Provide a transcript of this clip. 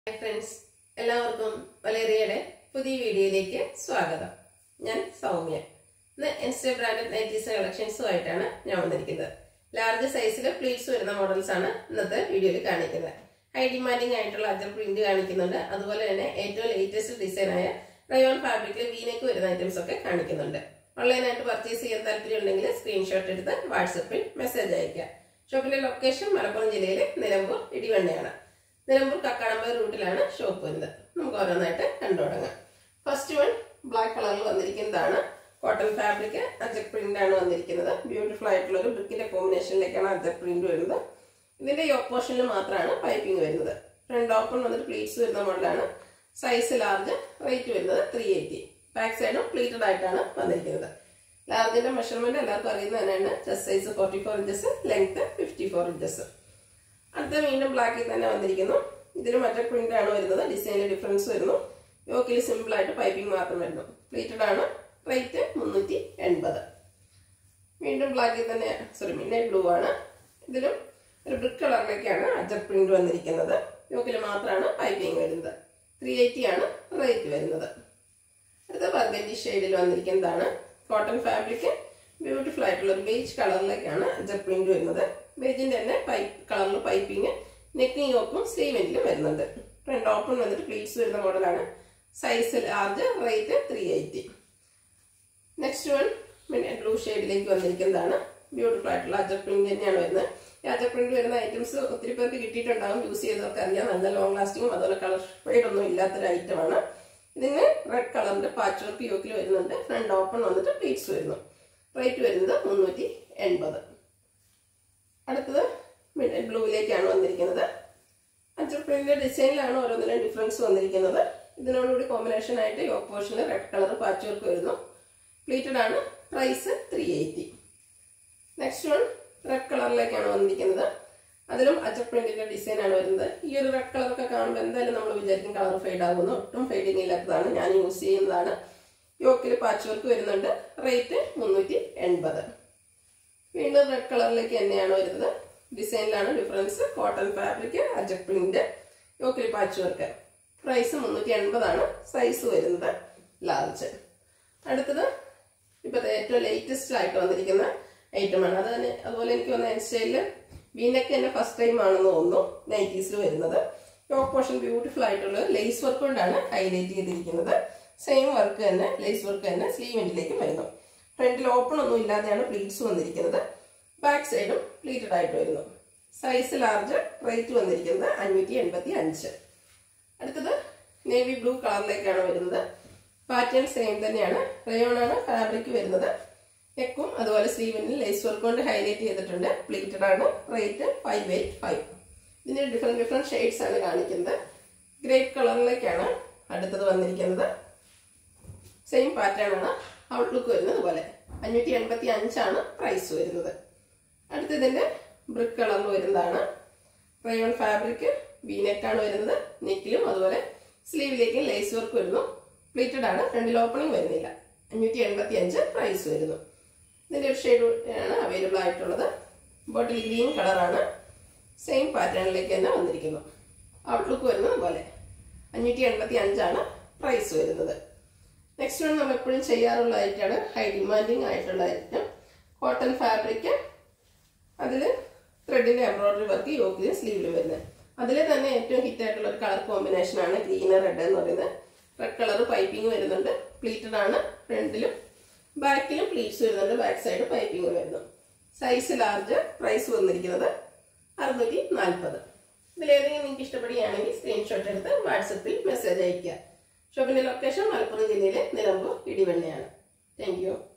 hi friends എല്ലാവർക്കും വലേറിയയുടെ പുതിയ വീഡിയോയിലേക്ക് സ്വാഗതം ഞാൻ സൗമ്യ ഇന്ന് ഇൻസ്റ്റ ബ്രാൻഡഡ് നൈറ്റീസ് കളക്ഷൻസുമായിട്ടാണ് ഞാൻ വന്നിരിക്കുന്നത് ലാർജ് സൈസിൽ പ്ലീറ്റ്സ് വരുന്ന മോഡൽസ് ആണ് ഇന്നത്തെ വീഡിയോയിൽ കാണിക്കുന്നത് ഹൈ ഡിമാൻഡിംഗ് ആയിട്ടുള്ള അജർ പ്രിന്റ് കാണിക്കുന്നുണ്ട് അതുപോലെ തന്നെ ഏറ്റവും ലേറ്റസ്റ്റ് ഡിസൈൻ ആയ റയോൺ ഫാബ്രിക്കിൽ വീനക്ക് വരുന്ന ഐറ്റംസ് ഒക്കെ കാണിക്കുന്നുണ്ട് ഓൺലൈനായിട്ട് പർച്ചേസ് ചെയ്യാൻ താല്പര്യം ഉണ്ടെങ്കിൽ സ്ക്രീൻഷോട്ട് എടുത്ത് വാട്സപ്പിൽ മെസ്സേജ് അയക്കുക ഷോപ്പിന്റെ ലൊക്കേഷൻ മലപ്പുറം ജില്ലയിലെ നിലമ്പൂർ ഇടിവണ്ണയാണ് നിലമ്പൂർ കക്കാടമ്പ റൂട്ടിലാണ് ഷോപ്പ് വരുന്നത് നമുക്ക് ഓരോന്നായിട്ട് കണ്ടു തുടങ്ങാം ഫസ്റ്റ് വൺ ബ്ലാക്ക് കളറിൽ വന്നിരിക്കുന്നതാണ് കോട്ടൺ ഫാബ്രിക് അജക് പ്രിന്റ് ആണ് വന്നിരിക്കുന്നത് ബ്യൂട്ടിഫുൾ ആയിട്ടുള്ള ഒരു ബ്രിക്കിന്റെ കോമ്പിനേഷനിലേക്കാണ് അജക് പ്രിന്റ് വരുന്നത് ഇതിന്റെ യോക്ക് പോർഷനിൽ മാത്രമാണ് പൈപ്പിംഗ് വരുന്നത് ഫ്രണ്ട് ഓപ്പൺ വന്നിട്ട് പ്ലീറ്റ്സ് വരുന്ന മോഡലാണ് സൈസ് ലാർജ് റേറ്റ് വരുന്നത് ത്രീ എയ്റ്റി ബാക്ക് സൈഡും പ്ലീറ്റഡ് ആയിട്ടാണ് വന്നിരിക്കുന്നത് ലാർജിന്റെ മെഷർമെന്റ് എല്ലാവർക്കും അറിയുന്നത് തന്നെയാണ് chest size forty four inches length fifty four inches അടുത്ത വീണ്ടും ബ്ലാക്കിൽ തന്നെ വന്നിരിക്കുന്നു ഇതിന് മറ്റേ പ്രിന്റ് ആണ് വരുന്നത് ഡിസൈനിൽ ഡിഫറൻസ് വരുന്നു യോക്കിൽ സിമ്പിൾ ആയിട്ട് പൈപ്പിംഗ് മാത്രം വരുന്നു പ്ലീറ്റഡ് ആണ് റേറ്റ് മുന്നൂറ്റി എൺപത് വീണ്ടും ബ്ലാക്കിൽ തന്നെ സോറി മിന്നെ ബ്ലൂ ആണ് ഇതിലും ഒരു ബ്രിക്ക് കളറിലേക്കാണ് അജർ പ്രിന്റ് വന്നിരിക്കുന്നത് യോക്കിൽ മാത്രമാണ് പൈപ്പിംഗ് വരുന്നത് ത്രീ എയ്റ്റി ആണ് റേറ്റ് വരുന്നത് അടുത്ത ബർഗൻഡി ഷെയ്ഡിൽ വന്നിരിക്കുന്നതാണ് കോട്ടൺ ഫാബ്രിക് ബ്യൂട്ടിഫുൾ ആയിട്ടുള്ള ഒരു ബേജ് കളറിലേക്കാണ് അജർ പ്രിന്റ് വരുന്നത് ബേജിന്റെ തന്നെ പൈപ്പ് കളറിൽ പൈപ്പിംഗ് നെക്കിങ് യോക്കും സ്ലീവെന്റിലും വരുന്നുണ്ട് ഫ്രണ്ട് ഓപ്പൺ വന്നിട്ട് പ്ലീറ്റ്സ് വരുന്ന മോഡലാണ് size large rate three eighty next one പിന്നെ ബ്ലൂ ഷെയ്ഡിലേക്ക് വന്നിരിക്കുന്നതാണ് ബ്യൂട്ടിഫുൾ ആയിട്ടുള്ള അജർ പ്രിന്റ് തന്നെയാണ് വരുന്നത് ഈ അജർ പ്രിന്റ് വരുന്ന ഐറ്റംസ് ഒത്തിരി പേർക്ക് കിട്ടിയിട്ടുണ്ടാവും യൂസ് ചെയ്തവർക്ക് അറിയാം നല്ല ലോങ് ലാസ്റ്റിങ്ങും അതുപോലെ കളർ ഷെയ്ഡ് ഒന്നും ഇല്ലാത്തൊരു ഐറ്റമാണ് ഇതിന് റെഡ് കളറിന്റെ പാച്ച് വർക്ക് യോക്കിൽ വരുന്നുണ്ട് ഫ്രണ്ട് ഓപ്പൺ വന്നിട്ട് പ്ലീറ്റ്സ് വരുന്നു റേറ്റ് വരുന്നത് മുന്നൂറ്റി എൺപത് അടുത്തത് ബ്ലൂവിലേക്കാണ് വന്നിരിക്കുന്നത് അജർ പ്രിന്റിന്റെ ഡിസൈനിലാണ് ഓരോന്നിലും ഡിഫറൻസ് വന്നിരിക്കുന്നത് ഇതിനോടുകൂടി കോമ്പിനേഷൻ ആയിട്ട് യോക്ക് പോർഷനിൽ റെഡ് കളർ പാച്ച് വർക്ക് വരുന്നു പ്ലീറ്റഡ് ആണ് price three eighty next one red കളറിലേക്കാണ് വന്നിരിക്കുന്നത് അതിലും അജർ പ്രിന്റിന്റെ ഡിസൈൻ ആണ് വരുന്നത് ഈ ഒരു റെഡ് കളറൊക്കെ കാണുമ്പോൾ എന്തായാലും നമ്മൾ വിചാരിക്കും കളർ ഫെയ്ഡ് ആകുന്നു ഒട്ടും ഫെയ്ഡിങ് ഇല്ലാത്തതാണ് ഞാൻ യൂസ് ചെയ്യുന്നതാണ് യോക്കിൽ പാച്ച് വർക്ക് വരുന്നുണ്ട് റേറ്റ് മുന്നൂറ്റി എൺപത് വീണ്ടും റെഡ് കളറിലേക്ക് തന്നെയാണ് വരുന്നത് ഡിസൈനിലാണ് difference cotton fabric ajrak print യോക്കിൽ പാച്ച് വർക്ക് പ്രൈസ് മുന്നൂറ്റി എൺപതാണ് സൈസ് വരുന്നത് ലാർജ് അടുത്തത് ഇപ്പോഴത്തെ ഏറ്റവും ലേറ്റസ്റ്റ് ആയിട്ട് വന്നിരിക്കുന്ന ഐറ്റമാണ് അത് തന്നെ അതുപോലെ എനിക്ക് വന്ന ഇൻസ്റ്റയില് വീനക്ക് തന്നെ ഫസ്റ്റ് ടൈം ആണെന്ന് തോന്നുന്നു നൈറ്റീസിൽ വരുന്നത് യോക്ക് പോർഷൻ ബ്യൂട്ടിഫുൾ ആയിട്ടുള്ള ലേസ് വർക്ക് കൊണ്ടാണ് ഹൈലൈറ്റ് ചെയ്തിരിക്കുന്നത് സെയിം വർക്ക് തന്നെ ലേസ് വർക്ക് തന്നെ സ്ലീവെന്റിലേക്ക് വരുന്നു ഫ്രണ്ടിൽ ഓപ്പൺ ഒന്നും ഇല്ലാതെയാണ് പ്ലീറ്റ്സ് വന്നിരിക്കുന്നത് ബാക്ക് സൈഡും പ്ലീറ്റഡ് ആയിട്ട് വരുന്നു സൈസ് ലാർജ് റേറ്റ് വന്നിരിക്കുന്നത് അഞ്ഞൂറ്റി എൺപത്തി അഞ്ച് അടുത്തത് നേവി ബ്ലൂ കളറിലേക്കാണ് വരുന്നത് പാറ്റേൺ സെയിം തന്നെയാണ് റയോൺ ആണ് ഫാബ്രിക് വരുന്നത് നെക്കും അതുപോലെ സ്ലീവിനിൽ ലേസ് വർക്ക് കൊണ്ട് ഹൈലൈറ്റ് ചെയ്തിട്ടുണ്ട് പ്ലീറ്റഡ് ആണ് റേറ്റ് ഫൈവ് എയ്റ്റ് ഫൈവ് ഇതിന് ഡിഫറെന്റ് ഡിഫറെന്റ് ഷെയ്ഡ്സ് ആണ് കാണിക്കുന്നത് ഗ്രേപ്പ് കളറിലേക്കാണ് അടുത്തത് വന്നിരിക്കുന്നത് സെയിം പാറ്റേൺ ആണ് ഔട്ട്ലുക്ക് വരുന്നത് പോലെ അഞ്ഞൂറ്റി എൺപത്തി അഞ്ചാണ് പ്രൈസ് വരുന്നത് അടുത്തതിന്റെ ബ്രിക്ക് കളറിൽ വരുന്നതാണ് റയോൺ ഫാബ്രിക് ആണ് വരുന്നത് നെക്കിലും അതുപോലെ സ്ലീവിലേക്കും ലേസ് വർക്ക് വരുന്നു പ്ലീറ്റഡ് ആണ് ഫ്രണ്ടിൽ ഓപ്പണിംഗ് വരുന്നില്ല അഞ്ഞൂറ്റി എൺപത്തി അഞ്ച് പ്രൈസ് വരുന്നു ഇതിന്റെ ഒരു ഷെയ്ഡ് ആണ് അവൈലബിൾ ആയിട്ടുള്ളത് ബോട്ടിൽ ഗ്രീൻ കളറാണ് സെയിം പാറ്റേണിലേക്ക് തന്നെ വന്നിരിക്കുന്നു ഔട്ട്ലുക്ക് വരുന്നത് പോലെ അഞ്ഞൂറ്റി എൺപത്തി അഞ്ചാണ് പ്രൈസ് വരുന്നത് നെക്സ്റ്റ് വൺ നമ്മൾ എപ്പോഴും ചെയ്യാറുള്ള ഐറ്റാണ് ഹൈ ഡിമാൻഡിങ് ആയിട്ടുള്ള ഐറ്റം കോട്ടൺ ഫാബ്രിക് അതിൽ ത്രെഡിന്റെ എംബ്രോയിഡറി വർക്ക് യോക്കിലും സ്ലീവിലും വരുന്നത് അതിൽ തന്നെ ഏറ്റവും ഹിറ്റ് ആയിട്ടുള്ള ഒരു കളർ കോമ്പിനേഷൻ ആണ് ഗ്രീൻ റെഡ് എന്ന് പറയുന്നത് റെഡ് കളർ പൈപ്പിംഗ് വരുന്നുണ്ട് പ്ലീറ്റഡ് ആണ് ഫ്രണ്ടിലും ബാക്കിലും പ്ലീറ്റ്സ് വരുന്നുണ്ട് ബാക്ക് സൈഡ് പൈപ്പിംഗ് വരുന്നു സൈസ് ലാർജ് പ്രൈസ് വന്നിരിക്കുന്നത് അറുന്നൂറ്റി നാൽപ്പത് ഇതിലേതെങ്കിലും നിങ്ങൾക്ക് ഇഷ്ടപ്പെടുകയാണെങ്കിൽ സ്ക്രീൻഷോട്ട് എടുത്ത് വാട്സപ്പിൽ മെസ്സേജ് അയയ്ക്കുക ഷോപ്പിന്റെ ലൊക്കേഷൻ മലപ്പുറം ജില്ലയിലെ നിലമ്പൂർ ഇടിവണ്ണയാണ് താങ്ക് യു